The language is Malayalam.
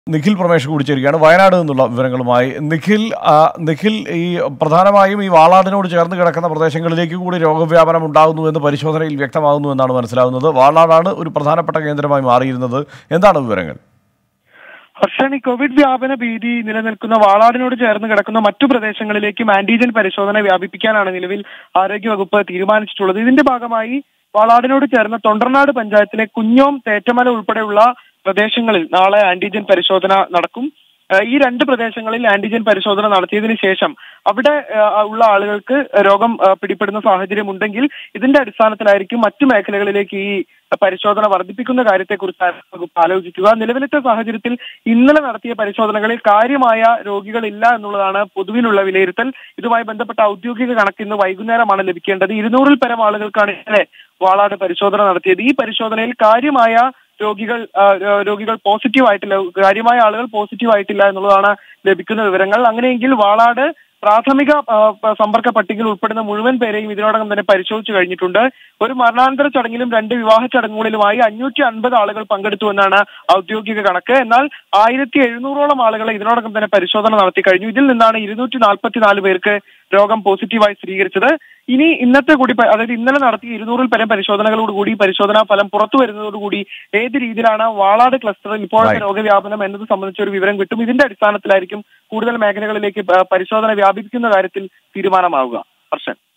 നിഖിൽ പ്രമേഷ് കൂടി ചേരുകയാണ് വയനാട് നിന്നുള്ള വിവരങ്ങളുമായി നിഖിൽ ആ, നിഖിൽ ഈ പ്രധാനമായും ഈ വാളാടിനോട് ചേർന്ന് കിടക്കുന്ന പ്രദേശങ്ങളിലേക്ക് കൂടി രോഗവ്യാപനം ഉണ്ടാകുന്നു എന്ന് പരിശോധനയിൽ വ്യക്തമാകുന്നു എന്നാണ് മനസ്സിലാകുന്നത് വാളാടാണ് ഒരു പ്രധാനപ്പെട്ട കേന്ദ്രമായി മാറിയിരുന്നത് എന്താണ് വിവരങ്ങൾ ഹർഷൻ ഈ കോവിഡ് വ്യാപന ഭീതി നിലനിൽക്കുന്ന വാളാടിനോട് ചേർന്ന് കിടക്കുന്ന മറ്റു പ്രദേശങ്ങളിലേക്കും ആന്റിജൻ പരിശോധന വ്യാപിപ്പിക്കാനാണ് നിലവിൽ ആരോഗ്യവകുപ്പ് തീരുമാനിച്ചിട്ടുള്ളത് ഇതിന്റെ ഭാഗമായി വാളാടിനോട് ചേർന്ന തൊണ്ടർനാട് പഞ്ചായത്തിലെ കുഞ്ഞോം തേറ്റമല ഉൾപ്പെടെയുള്ള പ്രദേശങ്ങളിൽ നാളെ ആന്റിജൻ പരിശോധന നടക്കും ഏഹ് ഈ രണ്ട് പ്രദേശങ്ങളിൽ ആന്റിജൻ പരിശോധന നടത്തിയതിനു ശേഷം അവിടെ ഏഹ് ഉള്ള ആളുകൾക്ക് രോഗം ഏഹ് പിടിപ്പെടുന്ന സാഹചര്യം ഉണ്ടെങ്കിൽ ഇതിന്റെ അടിസ്ഥാനത്തിലായിരിക്കും മറ്റു മേഖലകളിലേക്ക് ഈ പരിശോധന വർദ്ധിപ്പിക്കുന്ന കാര്യത്തെക്കുറിച്ച് വകുപ്പ് ആലോചിക്കുക നിലവിലത്തെ സാഹചര്യത്തിൽ ഇന്നലെ നടത്തിയ പരിശോധനകളിൽ കാര്യമായ രോഗികളില്ല എന്നുള്ളതാണ് പൊതുവിലുള്ള വിലയിരുത്തൽ ഇതുമായി ബന്ധപ്പെട്ട ഔദ്യോഗിക കണക്ക് ഇന്ന് വൈകുന്നേരമാണ് ലഭിക്കേണ്ടത് ഇരുന്നൂറിൽ പരം ആളുകൾക്കാണ് ഇന്നലെ വാളാട് പരിശോധന നടത്തിയത് ഈ പരിശോധനയിൽ കാര്യമായ രോഗികൾ ആ, രോ- രോഗികൾ പോസിറ്റീവ് ആയിട്ടില്ല കാര്യമായ ആളുകൾ പോസിറ്റീവ് ആയിട്ടില്ല എന്നുള്ളതാണ് ലഭിക്കുന്ന വിവരങ്ങൾ അങ്ങനെയെങ്കിൽ വാളാട് പ്രാഥമിക ആ, പ- സമ്പർക്ക പട്ടികയിൽ ഉൾപ്പെടുന്ന മുഴുവൻ പേരെയും ഇതിനോടകം തന്നെ പരിശോധിച്ചു കഴിഞ്ഞിട്ടുണ്ട് ഒരു മരണാനന്തര ചടങ്ങിലും രണ്ട് വിവാഹ ചടങ്ങുകളിലുമായി അഞ്ഞൂറ്റി അൻപത് ആളുകൾ പങ്കെടുത്തു എന്നാണ് ഔദ്യോഗിക കണക്ക് എന്നാൽ ആയിരത്തി എഴുന്നൂറോളം ആളുകളെ ഇതിനോടകം തന്നെ പരിശോധന നടത്തി കഴിഞ്ഞു ഇതിൽ നിന്നാണ് ഇരുന്നൂറ്റി നാൽപ്പത്തിനാല് പേർക്ക് രോഗം പോസിറ്റീവായി സ്ഥിരീകരിച്ചത് ഇനി ഇന്നത്തെ കൂടി പ- അതായത് ഇന്നലെ നടത്തിയ ഇരുന്നൂറിൽ പരം പരിശോധനകളോട് കൂടി പരിശോധനാ ഫലം പുറത്തു വരുന്നതോടുകൂടി ഏത് രീതിയിലാണ് വാളാട് ക്ലസ്റ്ററിൽ ഇപ്പോഴത്തെ Right. രോഗവ്യാപനം എന്നത് സംബന്ധിച്ച ഒരു വിവരം കിട്ടും ഇതിന്റെ അടിസ്ഥാനത്തിലായിരിക്കും കൂടുതൽ മേഖലകളിലേക്ക് പ- പരിശോധന വ്യാപിപ്പിക്കുന്ന കാര്യത്തിൽ തീരുമാനമാവുക ഹർഷൻ